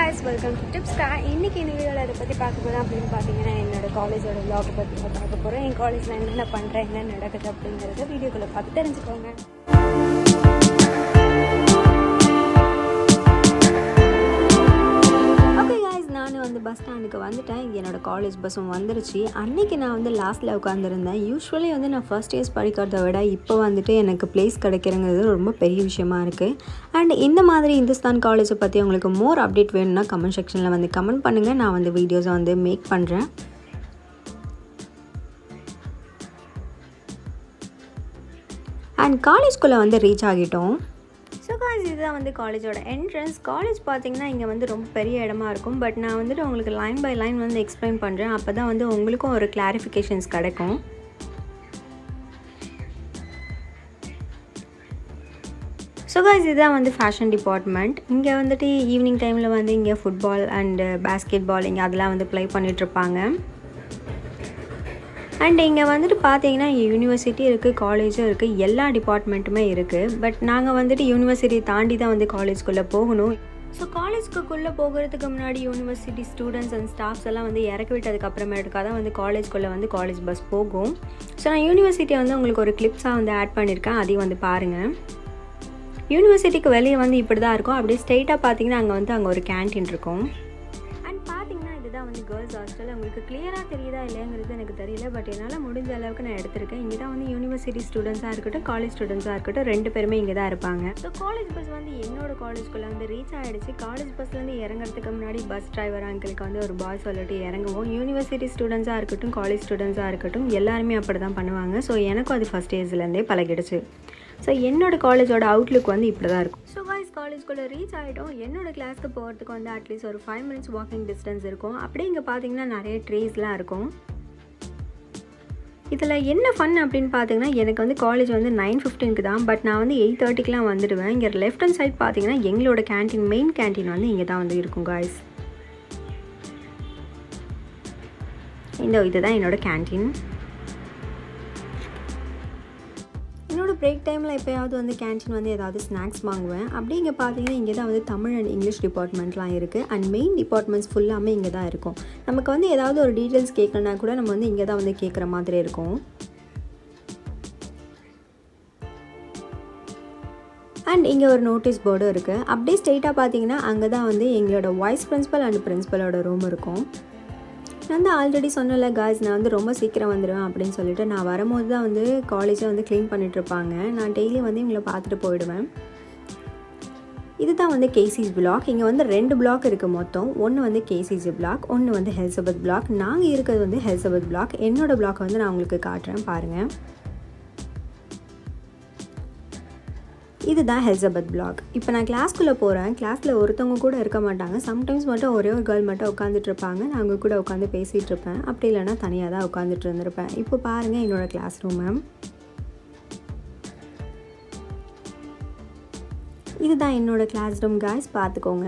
guys welcome to டிப்ஸ்கா இன்னைக்கு இந்த வீடியோவில் அதை பற்றி பார்க்க போகிறோம் அப்படின்னு பார்த்தீங்கன்னா என்னோட காலேஜோட vlog பற்றி தான் பார்க்க போகிறோம் என் காலேஜில் என்னென்ன பண்ணுறேன் என்ன நடக்குது அப்படிங்கிறத வீடியோக்குள்ளே பார்த்து தெரிஞ்சுக்கோங்க ஓகே guys நான் வந்து பஸ் ஸ்டாண்டுக்கு வந்துட்டேன் இங்கே என்னோட காலேஜ் பஸ்ஸும் வந்துருச்சு அன்னைக்கு நான் வந்து லாஸ்ட்டில் உட்காந்துருந்தேன் யூஸ்வலி வந்து நான் ஃபர்ஸ்ட் இயர்ஸ் படிக்கிறத விட இப்போ வந்துட்டு எனக்கு பிளேஸ் கிடைக்கிறங்கிறது ரொம்ப பெரிய விஷயமா இருக்குது அண்ட் இந்த மாதிரி இந்துஸ்தான் காலேஜை பற்றி உங்களுக்கு மோர் அப்டேட் வேணும்னா கமெண்ட் செக்ஷனில் வந்து கமெண்ட் பண்ணுங்கள் நான் வந்து வீடியோஸை வந்து மேக் பண்ணுறேன் அண்ட் காலேஜ்குள்ளே வந்து ரீச் ஆகிட்டோம் ஸோ காலேஜ் இதுதான் வந்து காலேஜோட என்ட்ரன்ஸ் காலேஜ் பார்த்தீங்கன்னா இங்கே வந்து ரொம்ப பெரிய இடமா இருக்கும் பட் நான் வந்துட்டு உங்களுக்கு லைன் பை லைன் வந்து எக்ஸ்பிளைன் பண்ணுறேன் அப்போ தான் வந்து உங்களுக்கும் ஒரு கிளாரிஃபிகேஷன்ஸ் கிடைக்கும் ஸோ காய்ஸ் இதுதான் வந்து ஃபேஷன் டிபார்ட்மெண்ட் இங்கே வந்துட்டு ஈவினிங் டைமில் வந்து இங்கே ஃபுட்பால் அண்டு பேஸ்கெட் பால் இங்கே அதெல்லாம் வந்து ப்ளே பண்ணிகிட்ருப்பாங்க அண்ட் இங்கே வந்துட்டு பார்த்தீங்கன்னா யூனிவர்சிட்டி இருக்குது காலேஜும் இருக்குது எல்லா டிபார்ட்மெண்ட்டுமே இருக்குது பட் நாங்கள் வந்துட்டு யூனிவர்சிட்டி தாண்டி தான் வந்து காலேஜ்குள்ளே போகணும் ஸோ காலேஜ்க்குள்ளே போகிறதுக்கு முன்னாடி யூனிவர்சிட்டி ஸ்டூடெண்ட்ஸ் அண்ட் ஸ்டாஃப்ஸ் எல்லாம் வந்து இறக்கி விட்டதுக்கு அப்புறமேட்டுக்காக தான் வந்து காலேஜ்குள்ளே வந்து காலேஜ் பஸ் போகும் ஸோ நான் யூனிவர்சிட்டியை வந்து உங்களுக்கு ஒரு கிளிப்ஸாக வந்து ஆட் பண்ணியிருக்கேன் அதையும் வந்து பாருங்கள் யூனிவர்சிட்டிக்கு வெளியே வந்து இப்படி தான் இருக்கும் அப்படியே ஸ்ட்ரெயிட்டாக பார்த்தீங்கன்னா அங்கே வந்து அங்கே ஒரு கேன்டீன் இருக்கும் அண்ட் பார்த்தீங்கன்னா இதுதான் வந்து கேர்ள்ஸ் ஹாஸ்டல் உங்களுக்கு கிளியராக தெரியுதா இல்லையாங்கிறது எனக்கு தெரியல பட் என்னால் முடிஞ்ச அளவுக்கு நான் எடுத்திருக்கேன் இங்கே தான் வந்து யூனிவர்சிட்டி ஸ்டூடெண்ட்ஸாக இருக்கட்டும் காலேஜ் ஸ்டூடெண்ட்ஸாக இருக்கட்டும் ரெண்டு பேருமே இங்கே தான் இருப்பாங்க ஸோ காலேஜ் பஸ் வந்து என்னோட காலேஜ்குள்ளே வந்து ரீச் ஆகிடுச்சு காலேஜ் பஸ்லேருந்து இறங்குறதுக்கு முன்னாடி பஸ் டிரைவர் அங்கிளுக்கு வந்து ஒரு பாய் சொல்லிட்டு இறங்குவோம் யூனிவர்சிட்டி ஸ்டூடெண்ட்ஸாக இருக்கட்டும் காலேஜ் ஸ்டூடெண்ட்ஸாக இருக்கட்டும் எல்லாருமே அப்படி தான் பண்ணுவாங்க ஸோ எனக்கும் அது ஃபஸ்ட் இயர்ஸ்லேருந்தே பழகிடுச்சு ஸோ என்னோட காலேஜோட அவுட்லுக் வந்து இப்படி தான் இருக்கும் ஸோ வாய்ஸ் காலேஜ்குள்ளே ரீச் ஆகிட்டோம் என்னோட கிளாஸ்க்கு போகிறதுக்கு வந்து அட்லீஸ்ட் ஒரு ஃபைவ் மினிட்ஸ் வாக்கிங் டிஸ்டன்ஸ் இருக்கும் அப்படியே இங்கே பார்த்தீங்கன்னா நிறைய ட்ரீஸ்லாம் இருக்கும் இதில் என்ன ஃபன் அப்படின்னு பார்த்தீங்கன்னா எனக்கு வந்து காலேஜ் வந்து நைன் ஃபிஃப்டீனுக்கு தான் பட் நான் வந்து எயிட் தேர்ட்டிக்கெலாம் வந்துடுவேன் இங்கே லெஃப்ட் ஹேண்ட் சைட் பார்த்தீங்கன்னா எங்களோட கேன்டீன் மெயின் கேன்டீன் வந்து இங்கே தான் வந்து இருக்கும் காய்ஸ் இந்த இதுதான் என்னோட கேன்டீன் என்னோட பிரேக் டைமில் எப்போயாவது வந்து கேன்டீன் வந்து ஏதாவது ஸ்நாக்ஸ் வாங்குவேன் அப்படி இங்கே பார்த்தீங்கன்னா இங்கே தான் வந்து தமிழ் அண்ட் இங்கிலீஷ் டிபார்ட்மெண்ட்லாம் இருக்குது அண்ட் மெயின் டிபார்ட்மெண்ட்ஸ் ஃபுல்லாமே இங்கே தான் இருக்கும் நமக்கு வந்து ஏதாவது ஒரு டீட்டெயில்ஸ் கேட்கணுன்னா கூட நம்ம வந்து இங்கே தான் வந்து கேட்குற மாதிரி இருக்கும் அண்ட் இங்கே ஒரு நோட்டீஸ் போர்டும் இருக்குது அப்படியே ஸ்ட்ரெயிட்டாக பார்த்தீங்கன்னா அங்கே தான் வந்து எங்களோட வைஸ் பிரின்ஸிபல் அண்ட் பிரின்ஸிபலோட ரூம் இருக்கும் நான் வந்து ஆல்ரெடி சொன்னல காய்ஸ் நான் வந்து ரொம்ப சீக்கிரம் வந்துடுவேன் அப்படின்னு சொல்லிட்டு நான் வரும்போது தான் வந்து காலேஜை வந்து க்ளீன் பண்ணிகிட்ருப்பாங்க நான் டெய்லி வந்து இவங்களை பார்த்துட்டு போயிடுவேன் இதுதான் வந்து கேசிஸ் பிளாக் இங்கே வந்து ரெண்டு பிளாக் இருக்குது மொத்தம் ஒன்று வந்து கேசிசி பிளாக் ஒன்று வந்து ஹெல்சபத் பிளாக் நாங்கள் இருக்கிறது வந்து ஹெல்சபத் பிளாக் என்னோடய பிளாக் வந்து நான் உங்களுக்கு காட்டுறேன் பாருங்கள் இதுதான் ஹெல்சபத் பிளாக் இப்போ நான் கிளாஸ்க்குள்ளே போகிறேன் கிளாஸில் ஒருத்தவங்க கூட இருக்க மாட்டாங்க சம்டைம்ஸ் மட்டும் ஒரே ஒரு கேர்ள் மட்டும் உட்காந்துட்டு இருப்பாங்க நான் அவங்க கூட உட்காந்து பேசிகிட்டு இருப்பேன் அப்படி இல்லைனா தனியாக தான் உட்காந்துட்டு இருந்திருப்பேன் இப்போ பாருங்கள் என்னோடய கிளாஸ் ரூம் மேம் இதுதான் என்னோடய கிளாஸ் ரூம் காய்ஸ் பார்த்துக்கோங்க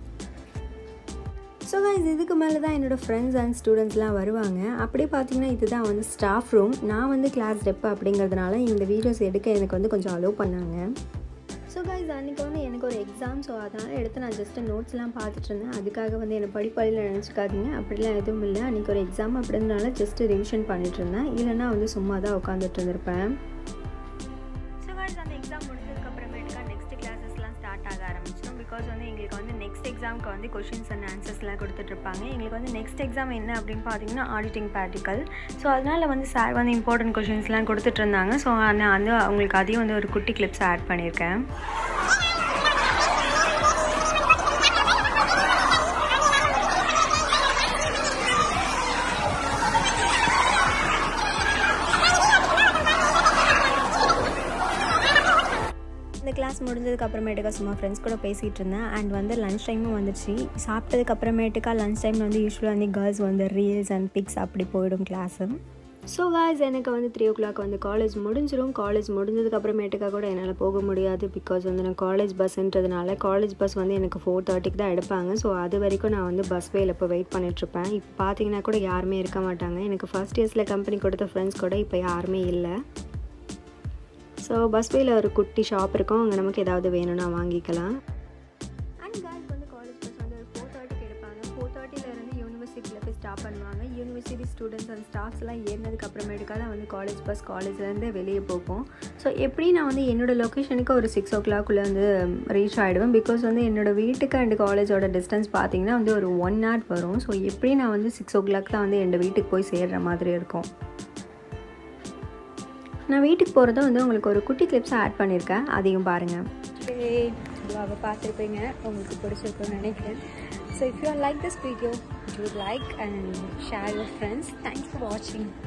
ஸோ காய்ஸ் இதுக்கு மேலே தான் என்னோடய ஃப்ரெண்ட்ஸ் அண்ட் ஸ்டூடெண்ட்ஸ்லாம் வருவாங்க அப்படியே பார்த்தீங்கன்னா இதுதான் வந்து ஸ்டாஃப் ரூம் நான் வந்து கிளாஸ் ரெப் அப்படிங்கிறதுனால இந்த வீடியோஸ் எடுக்க எனக்கு வந்து கொஞ்சம் அலோவ் பண்ணாங்க ஸோ கைஸ் அன்றைக்கி வந்து எனக்கு ஒரு எக்ஸாம் ஸோ அதனால் எடுத்து நான் ஜஸ்ட்டு நோட்ஸ்லாம் பார்த்துட்டு இருந்தேன் அதுக்காக வந்து என்னை படிப்படியில் நினச்சிக்காதீங்க அப்படிலாம் எதுவும் இல்லை அன்றைக்கி ஒரு எக்ஸாம் அப்படின்றனால ஜஸ்ட்டு ரிவிஷன் பண்ணிட்டு இருந்தேன் இல்லைனா வந்து சும்மா தான் உட்காந்துட்டு இருந்திருப்பேன் ஸோ கைஸ் அந்த எக்ஸாம் முடிஞ்சதுக்கு அப்புறமேட்டுக்கா நெக்ஸ்ட் கிளாஸஸ்லாம் ஸ்டார்ட் ஆக ஆரம்பிச்சிடும் பிகாஸ் வந்து எங்களுக்கு வந்து நெக்ஸ்ட் எக்ஸாமுக்கு வந்து கொஷின்ஸ் அண்ட் ஆன்சர்ஸ்லாம் கொடுத்துட்ருப்பாங்க எங்களுக்கு வந்து நெக்ஸ்ட் எக்ஸாம் என்ன அப்படின்னு பார்த்தீங்கன்னா ஆடிட்டிங் ப்ராக்டிக்கல் ஸோ அதனால் வந்து சார் வந்து இம்பார்ட்டன்ட் கொஷின்ஸ்லாம் கொடுத்துட்டு இருந்தாங்க ஸோ நான் வந்து அவங்களுக்கு அதையும் வந்து ஒரு குட்டி கிளிப்ஸ் ஆட் பண்ணியிருக்கேன் இந்த கிளாஸ் முடிஞ்சதுக்கு அப்புறமேட்டுக்கா சும்மா ஃப்ரெண்ட்ஸ் கூட பேசிகிட்டு இருந்தேன் அண்ட் வந்து லன்ச் டைமும் வந்துச்சு சாப்பிட்டதுக்கு அப்புறமேட்டுக்கா லன்ச் டைமில் வந்து யூஸ்வலாக வந்து கேர்ள்ஸ் வந்து ரீல்ஸ் அண்ட் பிக்ஸ் அப்படி போயிடும் கிளாஸு ஸோ காய்ஸ் எனக்கு வந்து த்ரீ ஓ கிளாக் வந்து காலேஜ் முடிஞ்சிடும் காலேஜ் முடிஞ்சதுக்கு அப்புறமேட்டுக்கா கூட என்னால் போக முடியாது பிகாஸ் வந்து நான் காலேஜ் பஸ்ன்றதுனால காலேஜ் பஸ் வந்து எனக்கு ஃபோர் தேர்ட்டிக்கு தான் எடுப்பாங்க ஸோ அது வரைக்கும் நான் வந்து பஸ் வேல இப்போ வெயிட் பண்ணிகிட்ருப்பேன் இப்போ பார்த்தீங்கன்னா கூட யாருமே இருக்க மாட்டாங்க எனக்கு ஃபஸ்ட் இயர்ஸில் கம்பெனி கொடுத்த ஃப்ரெண்ட்ஸ் கூட இப்போ யாருமே இல்லை ஸோ பஸ்வேல ஒரு குட்டி ஷாப் இருக்கும் அங்கே நமக்கு ஏதாவது வேணும்னா வாங்கிக்கலாம் அண்ட் கேர்ள்ஸ் வந்து காலேஜ் பஸ் வந்து ஒரு ஃபோர் தேர்ட்டி ட்ராப் பண்ணுவாங்க யூனிவர்சிட்டி ஸ்டூடெண்ட்ஸ் அண்ட் ஸ்டாஃப்ஸ் எல்லாம் ஏறினதுக்கு அப்புறமேட்டுக்காக தான் வந்து காலேஜ் பஸ் காலேஜ்லேருந்து வெளியே போகும் ஸோ எப்படி நான் வந்து என்னோடய லொக்கேஷனுக்கு ஒரு சிக்ஸ் ஓ கிளாக்குள்ளே வந்து ரீச் ஆகிடுவேன் பிகாஸ் வந்து என்னோடய வீட்டுக்கு அண்ட் காலேஜோட டிஸ்டன்ஸ் பார்த்தீங்கன்னா வந்து ஒரு ஒன் ஹவர் வரும் ஸோ எப்படி நான் வந்து சிக்ஸ் ஓ கிளாக் தான் வந்து என்னோடய வீட்டுக்கு போய் சேர்கிற மாதிரி இருக்கும் நான் வீட்டுக்கு போகிறத வந்து உங்களுக்கு ஒரு குட்டி கிளிப்ஸாக ஆட் பண்ணியிருக்கேன் அதையும் பாருங்கள் அவள் பார்த்துருப்பீங்க உங்களுக்கு பிடிச்சிருக்குன்னு நினைக்கிறேன் so if you like this video you like and share your friends thanks for வாட்சிங்